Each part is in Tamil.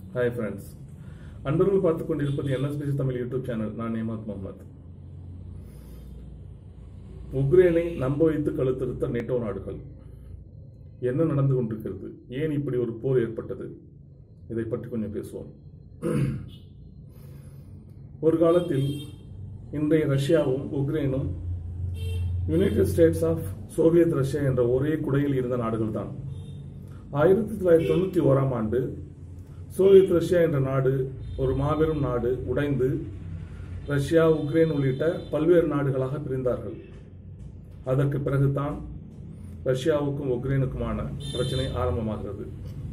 ஹாய் ஃப்ரெண்ட்ஸ் அன்பர்கள் பார்த்து கொண்டிருப்பது என்எஸ்பிசி தமிழ் யூடியூப் சேனல் நான் நேமத் முகமது உக்ரைனை நம்ப வைத்து கழுத்திருத்த நேட்டோ நாடுகள் என்ன நடந்து கொண்டிருக்கிறது ஏன் இப்படி ஒரு போர் ஏற்பட்டது இதை பற்றி கொஞ்சம் பேசுவோம் ஒரு காலத்தில் இன்றைய ரஷ்யாவும் உக்ரைனும் United States of Soviet Russia என்ற ஒரே குடையில் இருந்த நாடுகள் தான் ஆயிரத்தி தொள்ளாயிரத்தி தொண்ணூற்றி ஓராம் ஆண்டு சோவியத் ரஷ்யா என்ற நாடு ஒரு மாபெரும் நாடு உடைந்து ரஷ்யா உக்ரைன் உள்ளிட்ட பல்வேறு நாடுகளாக பிரிந்தார்கள் அதற்கு பிறகுதான் ரஷ்யாவுக்கும் உக்ரைனுக்குமான பிரச்சனை ஆரம்பமாகிறது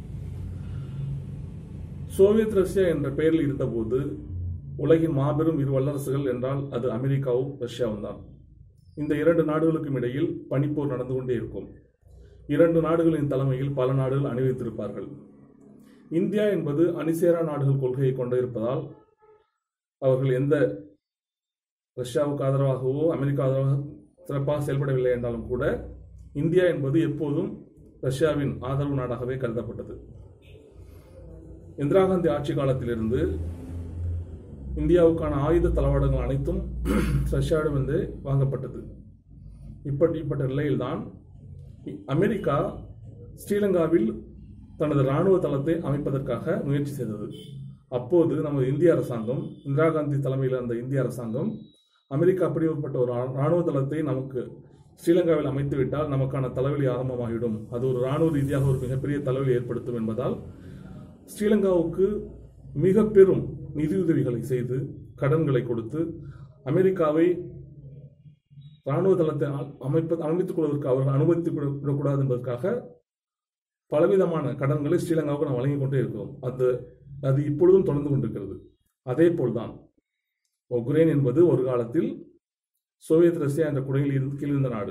சோவியத் ரஷ்யா என்ற பெயரில் இருந்தபோது உலகின் மாபெரும் இரு வல்லரசுகள் என்றால் அது அமெரிக்காவும் ரஷ்யாவும் தான் இந்த இரண்டு நாடுகளுக்கும் இடையில் பனிப்போர் நடந்து கொண்டே இருக்கும் இரண்டு நாடுகளின் தலைமையில் பல நாடுகள் அணிவித்திருப்பார்கள் இந்தியா என்பது அணிசேரா நாடுகள் கொள்கையை கொண்டிருப்பதால் அவர்கள் எந்த ரஷ்யாவுக்கு ஆதரவாகவோ அமெரிக்கா ஆதரவாக சிறப்பாக செயல்படவில்லை என்றாலும் கூட இந்தியா என்பது எப்போதும் ரஷ்யாவின் ஆதரவு நாடாகவே கருதப்பட்டது இந்திரா காந்தி ஆட்சி காலத்திலிருந்து இந்தியாவுக்கான ஆயுத தளவாடங்கள் அனைத்தும் ரஷ்யாவிடமிருந்து வாங்கப்பட்டது இப்படிப்பட்ட நிலையில்தான் அமெரிக்கா ஸ்ரீலங்காவில் தனது இராணுவ தளத்தை அமைப்பதற்காக முயற்சி செய்தது அப்போது நமது இந்திய அரசாங்கம் இந்திரா காந்தி தலைமையில் இருந்த இந்திய அரசாங்கம் அமெரிக்கா அப்படிப்பட்ட ஒரு இராணுவ தளத்தை நமக்கு ஸ்ரீலங்காவில் அமைத்துவிட்டால் நமக்கான தலைவலி ஆரம்பமாகிவிடும் அது ஒரு இராணுவ ரீதியாக ஒரு மிகப்பெரிய தலைவலி ஏற்படுத்தும் என்பதால் ஸ்ரீலங்காவுக்கு மிக பெரும் நிதியுதவிகளை செய்து கடன்களை கொடுத்து அமெரிக்காவை இராணுவ தளத்தை அமைப்ப அமைத்துக் கொள்வதற்கு அவர்கள் அனுமதித்து விடக்கூடாது என்பதற்காக பலவிதமான கடன்களை ஸ்ரீலங்காவுக்கு நாம் வழங்கிக் கொண்டே இருக்கிறோம் அது அது இப்பொழுதும் தொடர்ந்து கொண்டிருக்கிறது அதே போல்தான் உக்ரைன் என்பது ஒரு காலத்தில் சோவியத் ரஷ்யா என்ற குடையில் இருந்து கீழிருந்த நாடு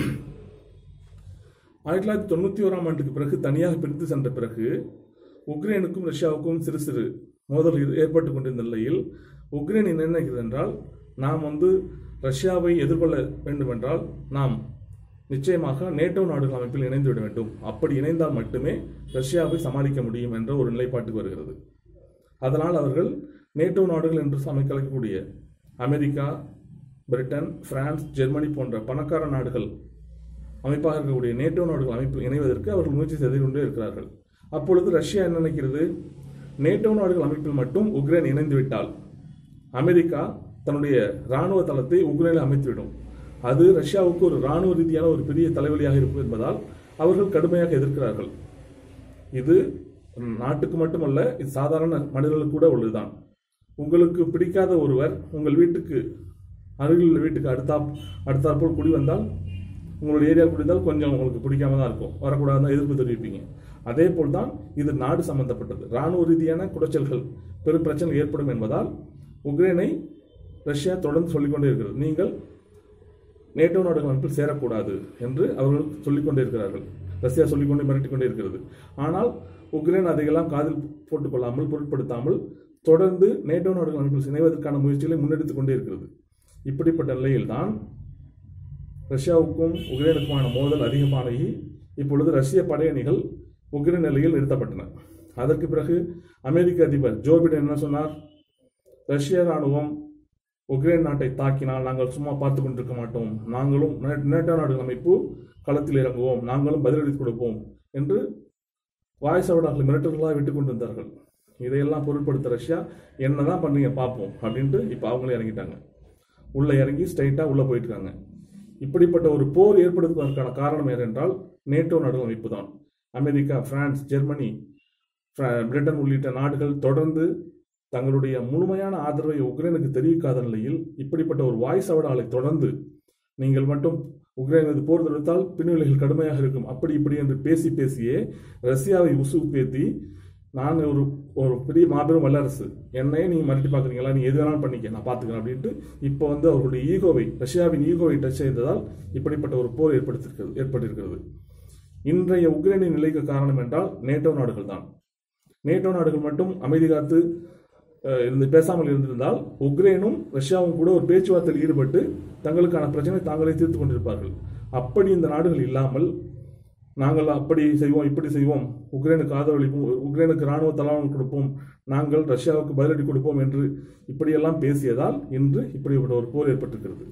ஆயிரத்தி தொள்ளாயிரத்தி தொண்ணூற்றி ஓராம் ஆண்டுக்கு பிறகு தனியாக பிரித்து சென்ற பிறகு உக்ரைனுக்கும் ரஷ்யாவுக்கும் சிறு சிறு மோதல் ஏற்பட்டு கொண்டிருந்த நிலையில் உக்ரைன் என்ன நினைக்கிறது என்றால் நாம் வந்து ரஷ்யாவை எதிர்கொள்ள வேண்டுமென்றால் நாம் நிச்சயமாக நேட்டோ நாடுகள் அமைப்பில் இணைந்து விட வேண்டும் அப்படி இணைந்தால் மட்டுமே ரஷ்யாவை சமாளிக்க முடியும் என்ற ஒரு நிலைப்பாட்டுக்கு வருகிறது அதனால் அவர்கள் நேட்டோ நாடுகள் என்று அமைக்கக்கூடிய அமெரிக்கா பிரிட்டன் பிரான்ஸ் ஜெர்மனி போன்ற பணக்கார நாடுகள் அமைப்பாக இருக்கக்கூடிய நேட்டோ நாடுகள் அமைப்பில் இணைவதற்கு அவர்கள் முயற்சி செய்து கொண்டே இருக்கிறார்கள் அப்பொழுது ரஷ்யா என்ன நினைக்கிறது நேட்டோ நாடுகள் அமைப்பில் மட்டும் உக்ரைன் இணைந்துவிட்டால் அமெரிக்கா தன்னுடைய இராணுவ தளத்தை உக்ரைனில் அமைத்துவிடும் அது ரஷ்யாவுக்கு ஒரு இராணுவ ரீதியான ஒரு பெரிய தலைவலியாக இருக்கும் என்பதால் அவர்கள் கடுமையாக எதிர்க்கிறார்கள் இது நாட்டுக்கு மட்டுமல்ல இது சாதாரண மனிதர்களுக்கு கூட உள்ளதுதான் உங்களுக்கு பிடிக்காத ஒருவர் உங்கள் வீட்டுக்கு அருகில் உள்ள வீட்டுக்கு அடுத்தா அடுத்தாற்போல் குடி வந்தால் உங்களுடைய ஏரியா குடிந்தால் கொஞ்சம் உங்களுக்கு பிடிக்காம தான் இருக்கும் வரக்கூடாதுன்னு எதிர்ப்பு தெரிவிப்பீங்க அதே போல் தான் இது நாடு சம்பந்தப்பட்டது இராணுவ ரீதியான குடைச்சல்கள் பெரும் பிரச்சனை ஏற்படும் என்பதால் உக்ரைனை ரஷ்யா தொடர்ந்து சொல்லிக்கொண்டே இருக்கிறது நீங்கள் நேட்டோ நாடுகள் அமைப்பில் சேரக்கூடாது என்று அவர்கள் சொல்லிக்கொண்டே இருக்கிறார்கள் ரஷ்யா சொல்லிக்கொண்டே மிரட்டிக்கொண்டே இருக்கிறது ஆனால் உக்ரைன் அதையெல்லாம் காதில் போட்டுக்கொள்ளாமல் பொருட்படுத்தாமல் தொடர்ந்து நேட்டோ நாடுகள் அமைப்பில் இணைவதற்கான முயற்சிகளை முன்னெடுத்துக் கொண்டே இருக்கிறது இப்படிப்பட்ட நிலையில்தான் ரஷ்யாவுக்கும் உக்ரைனுக்குமான மோதல் அதிகமாகி இப்பொழுது ரஷ்ய படையணிகள் உக்ரைன் நிலையில் நிறுத்தப்பட்டன அதற்கு பிறகு அமெரிக்க அதிபர் ஜோ பிடன் என்ன சொன்னார் ரஷ்ய ராணுவம் உக்ரைன் நாட்டை தாக்கினால் நாங்கள் சும்மா பார்த்து கொண்டிருக்க மாட்டோம் நாங்களும் நேட்டோ நாடுகள் அமைப்பு களத்தில் இறங்குவோம் நாங்களும் பதிலடி கொடுப்போம் என்று வாய்சவடார்கள் மிரட்டல்களாக விட்டு கொண்டிருந்தார்கள் இதையெல்லாம் பொருட்படுத்த ரஷ்யா என்னதான் பண்ணீங்க பார்ப்போம் அப்படின்ட்டு இப்போ அவங்களே இறங்கிட்டாங்க உள்ளே இறங்கி ஸ்ட்ரைட்டாக உள்ளே போயிட்டு இருக்காங்க இப்படிப்பட்ட ஒரு போர் ஏற்படுவதற்கான காரணம் ஏனென்றால் நேட்டோ நாடுகள் அமைப்பு தான் அமெரிக்கா பிரான்ஸ் ஜெர்மனி பிரிட்டன் உள்ளிட்ட நாடுகள் தொடர்ந்து தங்களுடைய முழுமையான ஆதரவை உக்ரைனுக்கு தெரிவிக்காத நிலையில் இப்படிப்பட்ட ஒரு வாய் சவடாலை தொடர்ந்து நீங்கள் மட்டும் உக்ரைன் மீது போர் தொடுத்தால் பின்விளைகள் கடுமையாக இருக்கும் அப்படி இப்படி என்று பேசி பேசியே ரஷ்யாவை உசுப்பேத்தி நான் ஒரு ஒரு பெரிய மாபெரும் வல்லரசு என்னையே நீங்கள் மிரட்டி பார்க்குறீங்களா நீ எது வேணாலும் பண்ணிக்க நான் பார்த்துக்கிறேன் அப்படின்ட்டு இப்போ வந்து அவர்களுடைய ஈகோவை ரஷ்யாவின் ஈகோவை டச் செய்ததால் இப்படிப்பட்ட ஒரு போர் ஏற்படுத்திருக்கிறது ஏற்பட்டிருக்கிறது இன்றைய உக்ரைனின் நிலைக்கு காரணம் என்றால் நேட்டோ நாடுகள் தான் நேட்டோ நாடுகள் மட்டும் அமைதி காத்து இருந்து பேசாமல் இருந்திருந்தால் உக்ரைனும் ரஷ்யாவும் கூட ஒரு பேச்சுவார்த்தையில் ஈடுபட்டு தங்களுக்கான பிரச்சனை தாங்களே தீர்த்து கொண்டிருப்பார்கள் அப்படி இந்த நாடுகள் இல்லாமல் நாங்கள் அப்படி செய்வோம் இப்படி செய்வோம் உக்ரைனுக்கு ஆதரவளிப்போம் உக்ரைனுக்கு ராணுவ தளவாடங்கள் கொடுப்போம் நாங்கள் ரஷ்யாவுக்கு பதிலடி கொடுப்போம் என்று இப்படியெல்லாம் பேசியதால் இன்று இப்படிப்பட்ட ஒரு போர் ஏற்பட்டிருக்கிறது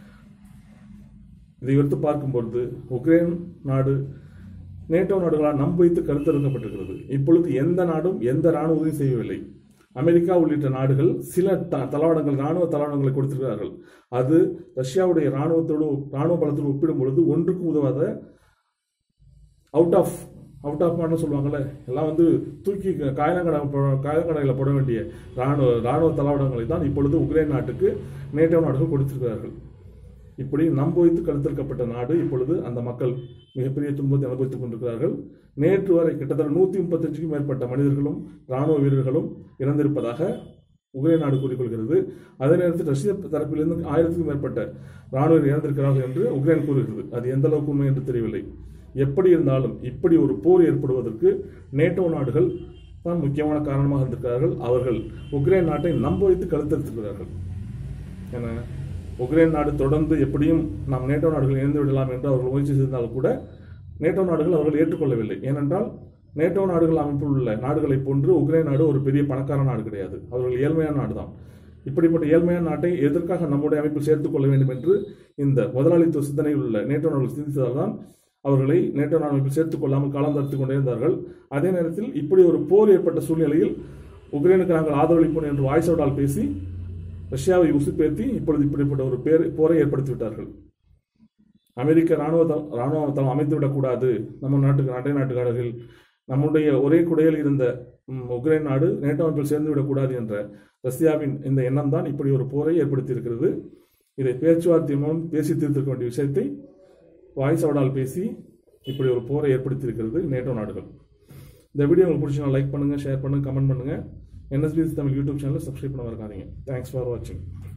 இதை எடுத்து பார்க்கும்பொழுது உக்ரைன் நாடு நேட்டோ நாடுகளால் நம்ப வைத்து கருத்தெடுக்கப்பட்டிருக்கிறது இப்பொழுது எந்த நாடும் எந்த ராணுவ உதவியும் செய்யவில்லை அமெரிக்கா உள்ளிட்ட நாடுகள் சில த தளவாடங்கள் ராணுவ தளவாடங்களை கொடுத்திருக்கிறார்கள் அது ரஷ்யாவுடைய ராணுவத்தோடு ராணுவ பலத்தோடு ஒப்பிடும் பொழுது ஒன்றுக்கும் உதவாத out of out of model சொல்லுவாங்கல்ல எல்லாம் வந்து தூக்கி காயலங்கடை காயலங்கடையில் போட வேண்டிய ராணுவ ராணுவ தளவாடங்களை தான் இப்பொழுது உக்ரைன் நாட்டுக்கு நேட்டோ நாடுகள் கொடுத்திருக்கிறார்கள் இப்படி நம்ப வைத்து கருத்தெடுக்கப்பட்ட நாடு இப்பொழுது அந்த மக்கள் மிகப்பெரிய துன்பத்தை அனுபவித்துக் கொண்டிருக்கிறார்கள் நேற்று வரை கிட்டத்தட்ட நூற்றி முப்பத்தஞ்சுக்கும் மேற்பட்ட மனிதர்களும் ராணுவ வீரர்களும் இறந்திருப்பதாக உக்ரைன் நாடு கூறிக்கொள்கிறது அதே நேரத்தில் ரஷ்ய தரப்பிலிருந்து ஆயிரத்துக்கும் மேற்பட்ட ராணுவ இறந்திருக்கிறார்கள் என்று உக்ரைன் கூறுகிறது அது எந்த அளவுக்கு உண்மை என்று தெரியவில்லை எப்படி இருந்தாலும் இப்படி ஒரு போர் ஏற்படுவதற்கு நேட்டோ நாடுகள் தான் முக்கியமான காரணமாக இருந்திருக்கிறார்கள் அவர்கள் உக்ரைன் நாட்டை நம்ப வைத்து கருத்தெடுத்திருக்கிறார்கள் என உக்ரைன் நாடு தொடர்ந்து எப்படியும் நாம் நேட்டோ நாடுகள் இணைந்து விடலாம் என்று அவர்கள் முயற்சி செய்தாலும் கூட நேட்டோ நாடுகள் அவர்கள் ஏற்றுக்கொள்ளவில்லை ஏனென்றால் நேட்டோ நாடுகள் அமைப்பில் உள்ள நாடுகளைப் போன்று உக்ரைன் நாடு ஒரு பெரிய பணக்கார நாடு கிடையாது அவர்கள் ஏழ்மையான நாடு தான் இப்படிப்பட்ட ஏழ்மையான நாட்டை எதற்காக நம்முடைய அமைப்பில் சேர்த்துக் கொள்ள வேண்டும் என்று இந்த முதலாளித்துவ சிந்தனையில் உள்ள நேட்டோ நாடுகள் சிந்தித்ததால் தான் அவர்களை நேட்டோ நாடு அமைப்பில் சேர்த்துக் கொள்ளாமல் காலம் தடுத்துக் கொண்டே இருந்தார்கள் அதே நேரத்தில் இப்படி ஒரு போர் ஏற்பட்ட சூழ்நிலையில் உக்ரைனுக்கு நாங்கள் ஆதரவளிப்போம் என்று வாய்ஸோடால் பேசி ரஷ்யாவை உசுப்பேற்றி இப்பொழுது இப்படிப்பட்ட ஒரு பேர் போரை ஏற்படுத்தி விட்டார்கள் அமெரிக்க ராணுவ தள- ராணுவ தளம் அமைத்து விடக்கூடாது நம்ம நாட்டுக்கு அண்டை நாட்டுக்காரர்கள் நம்முடைய ஒரே குடையில் இருந்த ம், உக்ரைன் நாடு நேட்டோ அமைப்பில் சேர்ந்து விடக்கூடாது என்ற ரஷ்யாவின் இந்த எண்ணம் தான் இப்படி ஒரு போரை ஏற்படுத்தி இருக்கிறது இதை பேச்சுவார்த்தை மூலம் பேசி தீர்த்திருக்க வேண்டிய விஷயத்தை வாய்ஸ் அவடால் பேசி இப்படி ஒரு போரை ஏற்படுத்தி இருக்கிறது நேட்டோ நாடுகள் இந்த வீடியோ உங்களுக்கு பிடிச்சா லைக் பண்ணுங்க ஷேர் பண்ணுங்க கமெண்ட் பண்ணுங்க என்எஸ்பிஎஸ் தமிழ் யூடியூப் சேனலை சப்ஸ்கிரைப் பண்ண மறக்காதீங்க தேங்க்ஸ் ஃபார் வாட்சிங்